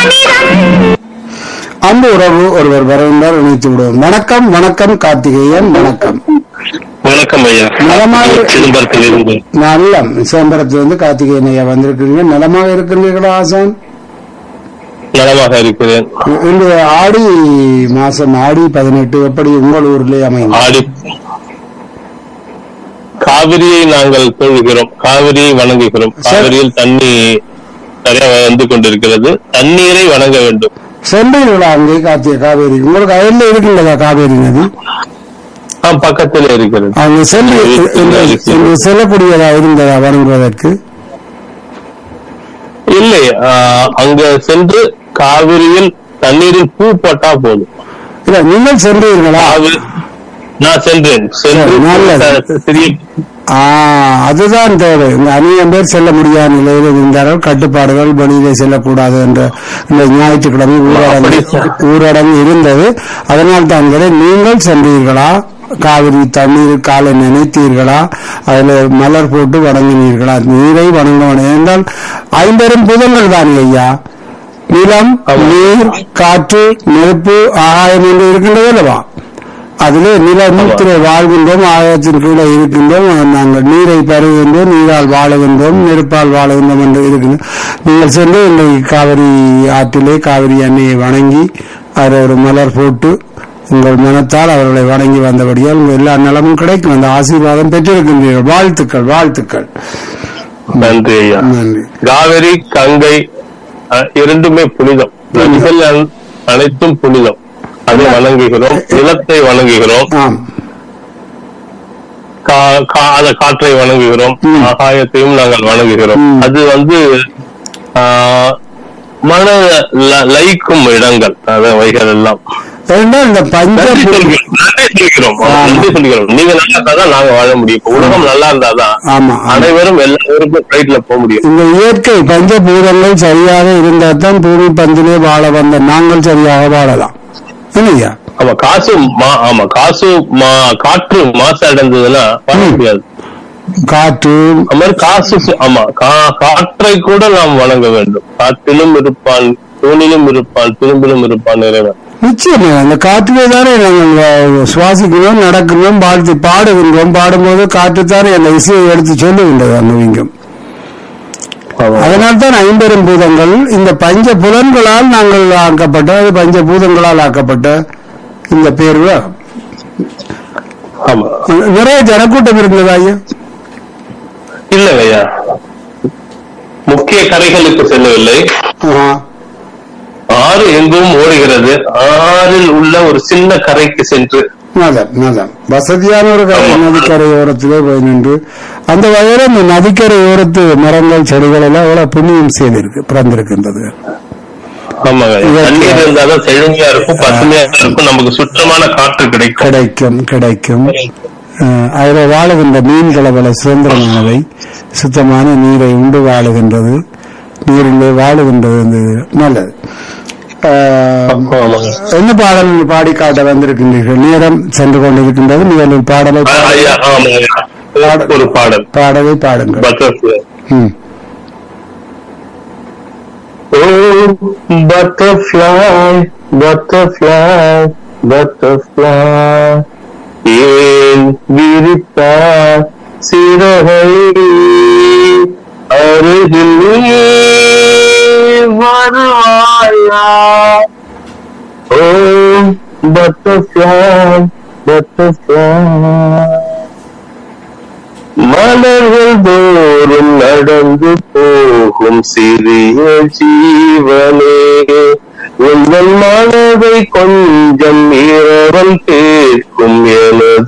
அன்பு உறவு ஒருவர் வருகின்றார் இணைத்து விடுவோம் வணக்கம் வணக்கம் கார்த்திகேயன் வணக்கம் வணக்கம் ஐயா நலமாக- சிதம்பரத்தில் இருந்து நல்ல சிதம்பரத்திலிருந்து கார்த்திகேயன் ஐயா வந்திருக்கிறீங்க நலமாக இருக்கின்றீர்களா ஆசான் நலமாக இருக்கிறேன் இன்று ஆடி மாசம் ஆடி பதினெட்டு எப்படி உங்கள் ஊரிலே அமையும் ஆடி காவிரியை நாங்கள் தொழுகிறோம் காவிரியை வணங்குகிறோம் காவிரியில் தண்ணி நிறைய வந்து கொண்டிருக்கிறது தண்ணீரை வணங்க வேண்டும் சென்றீர்களா அங்கே கார்த்திகை காவேரி உங்களுக்கு அயல்ல இருக்கின்றதா காவேரி நதி ஆ பக்கத்தில் இருக்கிறது அங்கு சென்று இன்று- இன்று செல்லக்கூடியதா இருந்ததா வணங்குவதற்கு இல்லை ஆ, அங்க சென்று காவிரியில் தண்ணீரில் பூ போட்டா போதும் இல்ல நீங்கள் சென்றீர்களா காவிரி நான் சென்றேன் சென்று நல்லது. சிறிய ஆ, அதுதான் தேவை இந்த அநேகம் பேர் செல்ல முடியாத நிலையில் இருந்தார்கள் கட்டுப்பாடுகள் வெளியிலே செல்லக்கூடாது என்ற இந்த ஞாயிற்றுக்கிழமை ஊரடங்கு ஊரடங்கு இருந்தது அதனால் தான் கேட்டேன், நீங்கள் சென்றீர்களா காவிரி தண்ணீர் காலை நினைத்தீர்களா அதில் மலர் போட்டு வணங்கினீர்களா நீரை வணங்க வேண்டும். என்றால் ஐம்பெரும் புதங்கள் தானே ஐயா நிலம் நீர் காற்று நெருப்பு ஆகாயம் என்று இருக்கின்றது அல்லவா அதிலே நிலத்திலே வாழ்கின்றோம் ஆகாயத்தின் கீழே இருக்கின்றோம் நாங்கள் நீரை பருகின்றோம் நீரால் வாழுகின்றோம் நெருப்பால் வாழுகின்றோம் என்று இருக்கின்றோம் நீங்கள் சென்று இன்றைக்கு காவிரி ஆற்றிலே காவிரி அன்னையை வணங்கி அதில் ஒரு மலர் போட்டு உங்கள் மனத்தால் அவர்களை வணங்கி வந்தபடியால் உங்கள் எல்லா நலமும் கிடைக்கும் அந்த ஆசீர்வாதம் பெற்றிருக்கின்றீர்கள் வாழ்த்துக்கள் வாழ்த்துக்கள் நன்றி ஐயா நன்றி காவிரி கங்கை அஹ், இரண்டுமே புனிதம் நதிகள் அன- அனைத்தும் புனிதம் அதை வணங்குகிறோம் நிலத்தை வணங்குகிறோம் ஆம் கா- கா- அந்த காற்றை வணங்குகிறோம் ம். ஆகாயத்தையும் நாங்கள் வணங்குகிறோம் ம். அது வந்து ஆஹ், மன ல- லயிக்கும் இடங்கள் அவைகள் எல்லாம் ஏனென்றால் இந்த பஞ்ச நன்றி சொல்கிறோம் நன்றி சொல்கிறோம் ஆமா. நன்றி சொல்கிறோம் நீங்க நல்லா இருந்தாதான் நாங்க வாழ முடியும் இப்ப உலகம் நல்லா இருந்தாதான் ஆமா ஆமா. அனைவரும் எல்லாருக்கும் பிளைட்ல போக முடியும் இந்த இயற்கை பஞ்சபூதங்கள் சரியாக இருந்தால் தான் பூமி பந்திலே வாழ வந்த நாங்கள் சரியாக வாழலாம் இல்லையா ஆமா காசு மா- ஆமா காசு மா- காற்று மாசு அடைந்ததுன்னா வாழ ம். முடியாது காற்று அது மாதிரி காசு சு- ஆமா கா- காற்றை கூட நாம் வணங்க வேண்டும் காற்றிலும் இருப்பான் தூணிலும் இருப்பான் திரும்பிலும் இருப்பான் இறைவன் நிச்சயமா அந்த காற்றிலே தானே நாங்கள் வா- சுவாசிக்கிறோம் நடக்கிறோம் வாழ்த்து பாடுகின்றோம் பாடும்போது காற்று தானே அந்த இசையை எடுத்து சொல்லுகின்றது அனுபவிங்கம் ஆமா. அதனால் தான் ஐம்பெரும் பூதங்கள் இந்த பஞ்ச புலன்களால் நாங்கள் ஆக்கப்பட்ட அது பஞ்ச பூதங்களால் ஆக்கப்பட்ட இந்த பேர்வு ஆமா நிறைய ஜனக்கூட்டம் இருந்ததா ஐயா இல்லைங்க ஐயா முக்கிய கரைகளுக்கு செல்லவில்லை ஆஹா. ஆறு எங்கும் ஓடுகிறது ஆறில் உள்ள ஒரு சின்ன கரைக்கு சென்று நலம் நலம் வசதியான ஒரு கரை நதிக்கரை ஓரத்திலே போய் நின்று அந்த வகையில இந்த நதிக்கரை ஓரத்து மரங்கள் செடிகள் எல்லாம் எவ்வளவு புண்ணியம் செய்திருக்கு பிறந்திருக்கின்றது ஆமாங்க இயற்கை. தண்ணீர் இருந்தாதான் செழுமையா இருக்கும் பசுமையா இருக்கும் நமக்கு சுத்தமான காற்று கிடைக்கும் கிடைக்கும் கிடைக்கும் அஹ், அதில் வாழுகின்ற மீன்களை பல சுதந்திரமானவை சுத்தமான நீரை உண்டு வாழுகின்றது நீரிலே வாழுகின்றது இந்த இது. நல்லது அஹ், ஆமாங்க என்ன பாடல் பாடி காட்ட வந்திருக்கின்றீர்கள் நேரம் சென்று கொண்டிருக்கின்றது நீங்கள் பாடலை ஆ, ஐயா ஆமாங்க ஐயா. ஒரு பாடல் பாடலை பாடுங்கள் பட்டர்ஃபிளை ம். Oh, butterfly, butterfly, butterfly. ஏன் விரித்தார் சிறகை அருகில் நீ வருவாயா ஓ butterfly, butterfly. மலர்கள் தோறும் நடந்து போகும் சிறிய ஜீவனே உங்கள் மனதை கொஞ்சம் இரவல் கேட்கும் எனது